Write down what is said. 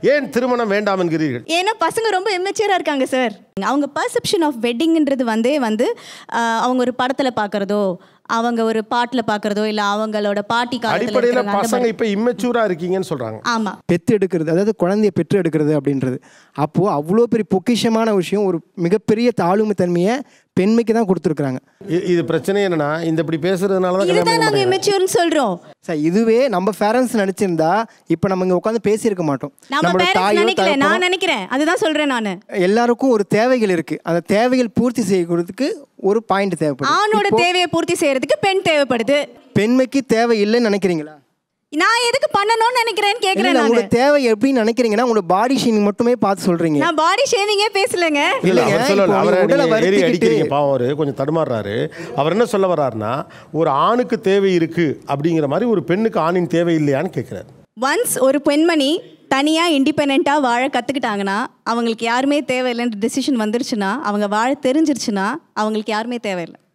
ஏன் திருமணம் வேண்டாம் என்கிறீர்கள் ஏன்னா பசங்க ரொம்ப இம்மெச்சூராக இருக்காங்க சார் அவங்க பர்செப்ஷன் ஆஃப் வெட்டிங்ன்றது வந்தே வந்து ஆஹ், அவங்க ஒரு படத்தில் பார்க்குறதோ அவங்க ஒரு பாட்டில் பார்க்குறதோ இல்லை அவங்களோட பாட்டி காலத்தில் அடிப்படையில் இருக்கிறவங்க அந்த பசங்க மாதிரி இப்போ இம்மெச்சூரா இருக்கீங்கன்னு சொல்றாங்க ஆமாம் பெத்து எடுக்கிறது அதாவது குழந்தைய பெற்று எடுக்கிறது அப்படின்றது அப்போது அவ்வளோ பெரிய பொக்கிஷமான விஷயம் ஒரு மிகப்பெரிய தாழ்மை தன்மையை பெண்மைக்கு தான் கொடுத்துருக்குறாங்க இ- இது பிரச்சனை என்னன்னா இந்த இப்படி பேசுறதுனால தான் கல்யாணம் இதுதான் பண்ண நாங்கள் மாட்டேங்கிறாங்க. இம்மெச்சூர்னு சொல்கிறோம் சார் இதுவே நம்ம பேரண்ட்ஸ் நினச்சிருந்தா இப்போ நம்ம இங்கே உட்காந்து பேசியிருக்க மாட்டோம் நம்ம நம்மளோட பேரண்ட்ஸ் தாயோ நினைக்கல தகப்பனோ நான் நினைக்கிறேன் அதுதான் சொல்கிறேன் நான் எல்லாருக்கும் ஒரு தேவைகள் இருக்குது அந்த தேவைகள் பூர்த்தி செய்யறதுக்கு ஒரு பாயிண்ட் தேவைப்படுது ஆணோட இப்போ தேவையை பூர்த்தி செய்யறதுக்கு பெண் தேவைப்படுது பெண்மைக்கு தேவை இல்லைன்னு நினைக்கிறீங்களா நான் எதுக்கு பண்ணணும்னு நினைக்கிறேன்னு இல்ல, கேட்குறேன் இல்ல, நான் உங்களோட தேவை எப்படின்னு நினைக்கிறீங்கன்னா உங்களோட பாடி ஷேமிங் மட்டுமே பார்த்து சொல்றீங்க நான் பாடி ஷேவிங்கே பேசலைங்க இல்ல இல்லைங்க, அவர் சொல்லல இப்போ அவரை உங்க உடலை நீங்க ஏறி வருத்திக்கிட்டு- அடிக்கிறீங்க பாவம் அவரு கொஞ்சம் தடுமாறுறாரு அவர் என்ன சொல்ல வர்றாருன்னா ஒரு ஆணுக்கு தேவை இருக்கு அப்படிங்கிற மாதிரி ஒரு பெண்ணுக்கு ஆணின் தேவை இல்லையான்னு கேட்கிறாரு ஒன்ஸ் ஒரு பெண்மணி தனியாக இண்டிபெண்ட்டாக வாழ கற்றுக்கிட்டாங்கன்னா அவங்களுக்கு யாருமே தேவையில்லைன்ற டெசிஷன் வந்துருச்சுன்னா அவங்க வாழ தெரிஞ்சிருச்சுன்னா அவங்களுக்கு யாருமே தேவையில்லை